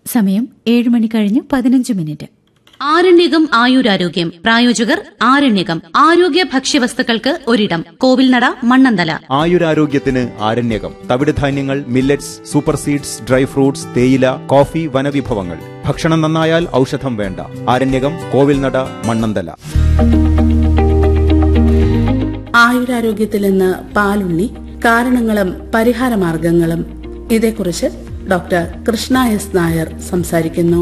സമയം ഏഴ് മണി കഴിഞ്ഞ് പതിനഞ്ച് മിനിറ്റ് ആരണ്യകം ആയുരാരോഗ്യം പ്രായോജകർ ആരണ്യകം ആരോഗ്യ ഭക്ഷ്യവസ്തുക്കൾക്ക് ഒരിടം കോവിൽനട മണ്ണന്തല ആയുരാരോഗ്യത്തിന് ആരണ്യകം തവിടുധാന്യങ്ങൾ millets super seeds dry fruits തേയില കോഫി വനവിഭവങ്ങൾ ഭക്ഷണം നന്നായാൽ ഔഷധം വേണ്ട ആരണ്യകം കോവിൽനട മണ്ണന്തല ആയുരാരോഗ്യത്തിൽ നിന്ന് പാലുണ്ണി കാരണങ്ങളും പരിഹാരമാർഗങ്ങളും ഇതേക്കുറിച്ച് ഡോക്ടർ കൃഷ്ണ എസ് നായർ സംസാരിക്കുന്നു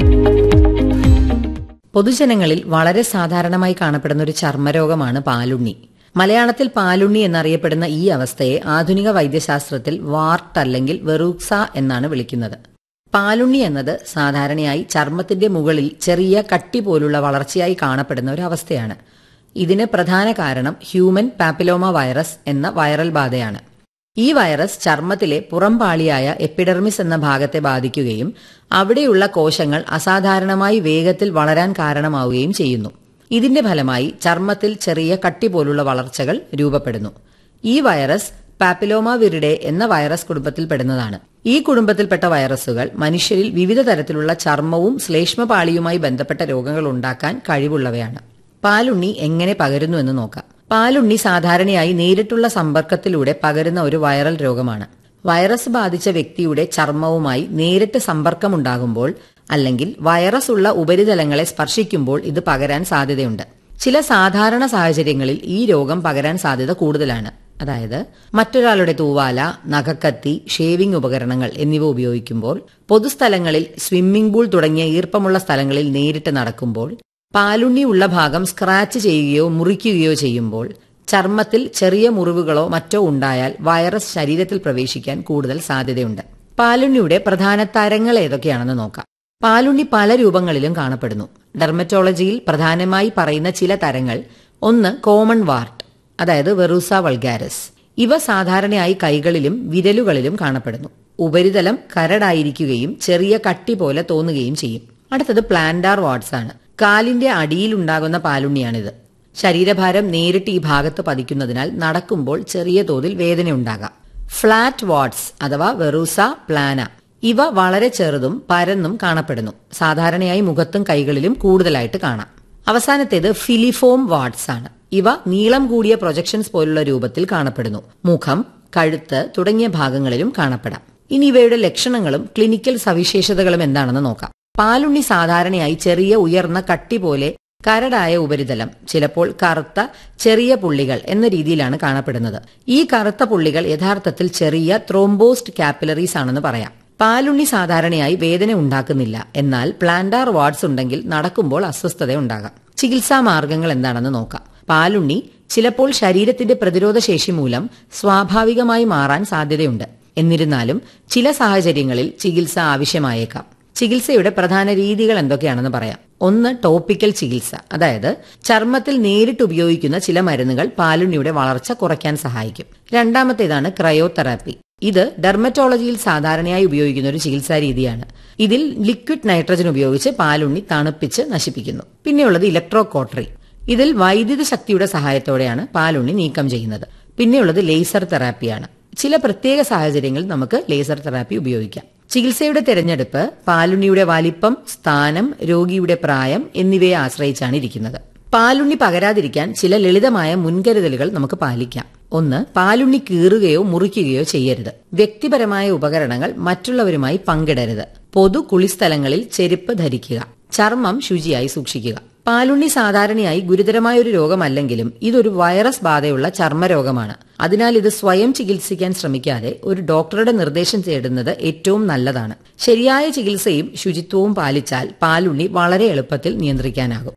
പൊതുജനങ്ങളിൽ വളരെ സാധാരണമായി കാണപ്പെടുന്ന ഒരു ചർമ്മരോഗമാണ് പാലുണ്ണി മലയാളത്തിൽ പാലുണ്ണി എന്നറിയപ്പെടുന്ന ഈ അവസ്ഥയെ ആധുനിക വൈദ്യശാസ്ത്രത്തിൽ വാർട്ട് അല്ലെങ്കിൽ വെറൂക്സ എന്നാണ് വിളിക്കുന്നത് പാലുണ്ണി എന്നത് സാധാരണയായി ചർമ്മത്തിന്റെ മുകളിൽ ചെറിയ കട്ടി പോലുള്ള വളർച്ചയായി കാണപ്പെടുന്ന ഒരു അവസ്ഥയാണ് ഇതിന് പ്രധാന കാരണം ഹ്യൂമൻ പാപ്പിലോമ വൈറസ് എന്ന വൈറൽ ബാധയാണ് ഈ വൈറസ് ചർമ്മത്തിലെ പുറംപാളിയായ എപ്പിഡെർമിസ് എന്ന ഭാഗത്തെ ബാധിക്കുകയും അവിടെയുള്ള കോശങ്ങൾ അസാധാരണമായി വേഗത്തിൽ വളരാൻ കാരണമാവുകയും ചെയ്യുന്നു ഇതിന്റെ ഫലമായി ചർമ്മത്തിൽ ചെറിയ കട്ടി പോലുള്ള വളർച്ചകൾ രൂപപ്പെടുന്നു ഈ വൈറസ് പാപ്പിലോമ വിരിഡെ എന്ന വൈറസ് കുടുംബത്തിൽപ്പെടുന്നതാണ് ഈ കുടുംബത്തിൽപ്പെട്ട വൈറസുകൾ മനുഷ്യരിൽ വിവിധ തരത്തിലുള്ള ചർമ്മവും ശ്ലേഷ്മപാളിയുമായി ബന്ധപ്പെട്ട രോഗങ്ങൾ ഉണ്ടാക്കാൻ കഴിവുള്ളവയാണ് പാലുണ്ണി എങ്ങനെ പകരുന്നു എന്ന് നോക്കാം പാലുണ്ണി സാധാരണയായി നേരിട്ടുള്ള സമ്പർക്കത്തിലൂടെ പകരുന്ന ഒരു വൈറൽ രോഗമാണ് വൈറസ് ബാധിച്ച വ്യക്തിയുടെ ചർമ്മവുമായി നേരിട്ട് സമ്പർക്കമുണ്ടാകുമ്പോൾ അല്ലെങ്കിൽ വൈറസ് ഉള്ള ഉപരിതലങ്ങളെ സ്പർശിക്കുമ്പോൾ ഇത് പകരാൻ സാധ്യതയുണ്ട് ചില സാധാരണ സാഹചര്യങ്ങളിൽ ഈ രോഗം പകരാൻ സാധ്യത കൂടുതലാണ് അതായത് മറ്റൊരാളുടെ തൂവാല നഖക്കത്തി ഷേവിംഗ് ഉപകരണങ്ങൾ എന്നിവ ഉപയോഗിക്കുമ്പോൾ പൊതുസ്ഥലങ്ങളിൽ സ്വിമ്മിംഗ് പൂൾ തുടങ്ങിയ ഈർപ്പമുള്ള സ്ഥലങ്ങളിൽ നേരിട്ട് നടക്കുമ്പോൾ പാലുണ്ണി ഉള്ള ഭാഗം സ്ക്രാച്ച് ചെയ്യുകയോ മുറിക്കുകയോ ചെയ്യുമ്പോൾ ചർമ്മത്തിൽ ചെറിയ മുറിവുകളോ മറ്റോ ഉണ്ടായാൽ വൈറസ് ശരീരത്തിൽ പ്രവേശിക്കാൻ കൂടുതൽ സാധ്യതയുണ്ട് പാലുണ്ണിയുടെ പ്രധാന തരങ്ങൾ ഏതൊക്കെയാണെന്ന് നോക്കാം പാലുണ്ണി പല രൂപങ്ങളിലും കാണപ്പെടുന്നു ഡെർമറ്റോളജിയിൽ പ്രധാനമായി പറയുന്ന ചില തരങ്ങൾ ഒന്ന് കോമൺ വാർട്ട് അതായത് വെറൂസ വൾഗാരസ് ഇവ സാധാരണയായി കൈകളിലും വിരലുകളിലും കാണപ്പെടുന്നു ഉപരിതലം കരടായിരിക്കുകയും ചെറിയ കട്ടി പോലെ തോന്നുകയും ചെയ്യും അടുത്തത് പ്ലാന്റാർ വാർഡ്സ് ആണ് കാലിന്റെ അടിയിലുണ്ടാകുന്ന പാലുണ്ണിയാണിത് ശരീരഭാരം നേരിട്ട് ഈ ഭാഗത്ത് പതിക്കുന്നതിനാൽ നടക്കുമ്പോൾ ചെറിയ തോതിൽ വേദനയുണ്ടാകാം ഫ്ലാറ്റ് വാട്സ് അഥവാ വെറൂസ പ്ലാന ഇവ വളരെ ചെറുതും പരന്നും കാണപ്പെടുന്നു സാധാരണയായി മുഖത്തും കൈകളിലും കൂടുതലായിട്ട് കാണാം അവസാനത്തേത് ഫിലിഫോം വാട്സ് ആണ് ഇവ നീളം കൂടിയ പ്രൊജക്ഷൻസ് പോലുള്ള രൂപത്തിൽ കാണപ്പെടുന്നു മുഖം കഴുത്ത് തുടങ്ങിയ ഭാഗങ്ങളിലും കാണപ്പെടാം ഇനി ഇവയുടെ ലക്ഷണങ്ങളും ക്ലിനിക്കൽ സവിശേഷതകളും എന്താണെന്ന് നോക്കാം പാലുണ്ണി സാധാരണയായി ചെറിയ ഉയർന്ന കട്ടി പോലെ കരടായ ഉപരിതലം ചിലപ്പോൾ കറുത്ത ചെറിയ പുള്ളികൾ എന്ന രീതിയിലാണ് കാണപ്പെടുന്നത് ഈ കറുത്ത പുള്ളികൾ യഥാർത്ഥത്തിൽ ചെറിയ ത്രോംബോസ്റ്റ് കാപ്പിലറീസ് ആണെന്ന് പറയാം പാലുണ്ണി സാധാരണയായി വേദന ഉണ്ടാക്കുന്നില്ല എന്നാൽ പ്ലാന്റാർ വാർഡ്സ് ഉണ്ടെങ്കിൽ നടക്കുമ്പോൾ അസ്വസ്ഥത ഉണ്ടാകാം ചികിത്സാ മാർഗങ്ങൾ എന്താണെന്ന് നോക്കാം പാലുണ്ണി ചിലപ്പോൾ ശരീരത്തിന്റെ പ്രതിരോധ ശേഷി മൂലം സ്വാഭാവികമായി മാറാൻ സാധ്യതയുണ്ട് എന്നിരുന്നാലും ചില സാഹചര്യങ്ങളിൽ ചികിത്സ ആവശ്യമായേക്കാം ചികിത്സയുടെ പ്രധാന രീതികൾ എന്തൊക്കെയാണെന്ന് പറയാം ഒന്ന് ടോപ്പിക്കൽ ചികിത്സ അതായത് ചർമ്മത്തിൽ നേരിട്ട് ഉപയോഗിക്കുന്ന ചില മരുന്നുകൾ പാലുണ്ണിയുടെ വളർച്ച കുറയ്ക്കാൻ സഹായിക്കും രണ്ടാമത്തേതാണ് ക്രയോതെറാപ്പി ഇത് ഡെർമറ്റോളജിയിൽ സാധാരണയായി ഉപയോഗിക്കുന്ന ഒരു ചികിത്സാ രീതിയാണ് ഇതിൽ ലിക്വിഡ് നൈട്രജൻ ഉപയോഗിച്ച് പാലുണ്ണി തണുപ്പിച്ച് നശിപ്പിക്കുന്നു പിന്നെയുള്ളത് ഇലക്ട്രോ കോട്ടറി ഇതിൽ വൈദ്യുത ശക്തിയുടെ സഹായത്തോടെയാണ് പാലുണ്ണി നീക്കം ചെയ്യുന്നത് പിന്നെയുള്ളത് ലേസർ തെറാപ്പിയാണ് ചില പ്രത്യേക സാഹചര്യങ്ങളിൽ നമുക്ക് ലേസർ തെറാപ്പി ഉപയോഗിക്കാം ചികിത്സയുടെ തിരഞ്ഞെടുപ്പ് പാലുണ്ണിയുടെ വലിപ്പം സ്ഥാനം രോഗിയുടെ പ്രായം എന്നിവയെ ആശ്രയിച്ചാണ് ഇരിക്കുന്നത് പാലുണ്ണി പകരാതിരിക്കാൻ ചില ലളിതമായ മുൻകരുതലുകൾ നമുക്ക് പാലിക്കാം ഒന്ന് പാലുണ്ണി കീറുകയോ മുറിക്കുകയോ ചെയ്യരുത് വ്യക്തിപരമായ ഉപകരണങ്ങൾ മറ്റുള്ളവരുമായി പങ്കിടരുത് പൊതു കുളിസ്ഥലങ്ങളിൽ ചെരുപ്പ് ധരിക്കുക ചർമ്മം ശുചിയായി സൂക്ഷിക്കുക പാലുണ്ണി സാധാരണയായി ഗുരുതരമായ ഒരു രോഗമല്ലെങ്കിലും ഇതൊരു വൈറസ് ബാധയുള്ള ചർമ്മരോഗമാണ് അതിനാൽ ഇത് സ്വയം ചികിത്സിക്കാൻ ശ്രമിക്കാതെ ഒരു ഡോക്ടറുടെ നിർദ്ദേശം തേടുന്നത് ഏറ്റവും നല്ലതാണ് ശരിയായ ചികിത്സയും ശുചിത്വവും പാലിച്ചാൽ പാലുണ്ണി വളരെ എളുപ്പത്തിൽ നിയന്ത്രിക്കാനാകും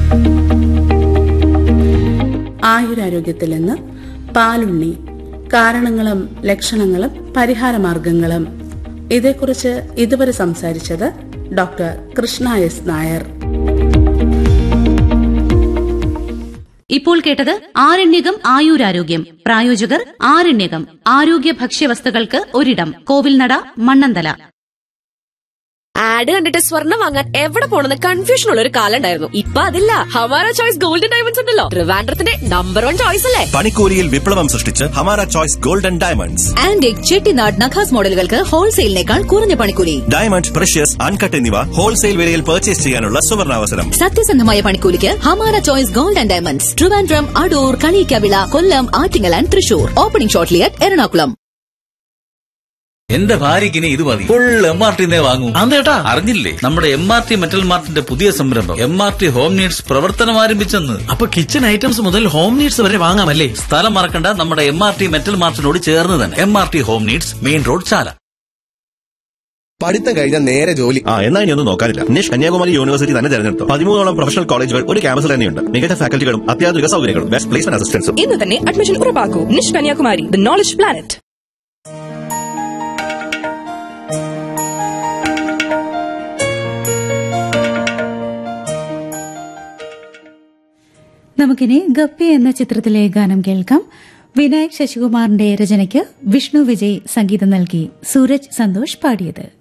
ആയുരാരോഗ്യത്തിൽ നിന്ന് പാലുണ്ണി കാരണങ്ങളും ലക്ഷണങ്ങളും പരിഹാരമാർഗങ്ങളും ഇതേക്കുറിച്ച് ഇതുവരെ സംസാരിച്ചത് ഡോക്ടർ കൃഷ്ണ എസ് നായർ ഇപ്പോൾ കേട്ടത് ആരണ്യകം ആയുരാരോഗ്യം പ്രായോജകർ ആരണ്യകം ആരോഗ്യ ഭക്ഷ്യവസ്തുക്കൾക്ക് ഒരിടം കോവിൽനട മണ്ണന്തല ആഡ് കണ്ടിട്ട് സ്വർണ്ണം വാങ്ങാൻ എവിടെ പോണെന്ന് കൺഫ്യൂഷൻ ഉള്ള ഒരു കാലം ഉണ്ടായിരുന്നു ഇപ്പൊ അതില്ല ഹമാര ചോയ്സ് ഗോൾഡൻ ഡയമണ്ട്സ് ഉണ്ടല്ലോ ട്രിവാൻഡ്രത്തിന്റെ നമ്പർ വൺ ചോയ്സ് അല്ലേ പണിക്കൂലിയിൽ വിപ്ലവം സൃഷ്ടിച്ച് Hamara choice golden diamonds antique Chettinad Nakas മോഡലുകൾക്ക് ഹോൾസെയിലിനേക്കാൾ കുറഞ്ഞ പണിക്കൂലി ഡയമണ്ട് പ്രഷ്യസ് അൺകട്ട് എന്നിവ ഹോൾസെയിൽ വിലയിൽ പർച്ചേസ് ചെയ്യാനുള്ള സുവർണാവസരം സത്യസന്ധമായ പണിക്കൂലിക്ക് Hamara choice gold and diamonds Trivandrum Adoor Kalikkavila Kollam Attingal and Thrissur opening shortly at Ernakulam എന്റെ ഭാര്യയ്ക്ക് ഇനി ഇത് മതി ഫുൾ എം ആർ ടി വാങ്ങൂ അതേട്ടാ അറിഞ്ഞില്ലേ നമ്മുടെ എം ആർ ടി മെറ്റൽ മാർട്ടിന്റെ പുതിയ സംരംഭം M R T home needs പ്രവർത്തനം ആരംഭിച്ചെന്ന് അപ്പൊ കിച്ചൺ ഐറ്റംസ് മുതൽ ഹോം നീഡ്സ് വരെ വാങ്ങാമല്ലേ സ്ഥലം മറക്കണ്ട നമ്മുടെ എം ആർ ടി മെറ്റൽ മാർട്ടിനോട് ചേർന്ന് തന്നെ M R T home needs main road Chala പഠിത്തം കഴിഞ്ഞാൽ നേരെ ജോലി ആ എന്നാ ഇനി ഒന്നും നോക്കാനില്ല നിഷ് കന്യാകുമാരി യൂണിവേഴ്സിറ്റി തന്നെ തെരഞ്ഞെടുത്തു പതിമൂന്നോളം പ്രൊഫഷണൽ കോളേജുകൾ ഒരു ക്യാമ്പസിൽ തന്നെയുണ്ട് മികച്ച ഫാക്കൽറ്റികളും അത്യാധുനിക സൗകര്യങ്ങളും ബെസ്റ്റ് പ്ലേസ്മെന്റ് അസിസ്റ്റൻസും ഇന്ന് തന്നെ അഡ്മിഷൻ ഉറപ്പാക്കൂ Nish Kanyakumari the knowledge planet നമുക്കിനി ഗപ്പി എന്ന ചിത്രത്തിലെ ഗാനം കേൾക്കാം വിനായക് ശശികുമാറിന്റെ രചനയ്ക്ക് വിഷ്ണു വിജയ് സംഗീതം നൽകി സൂരജ് സന്തോഷ് പാടിയത്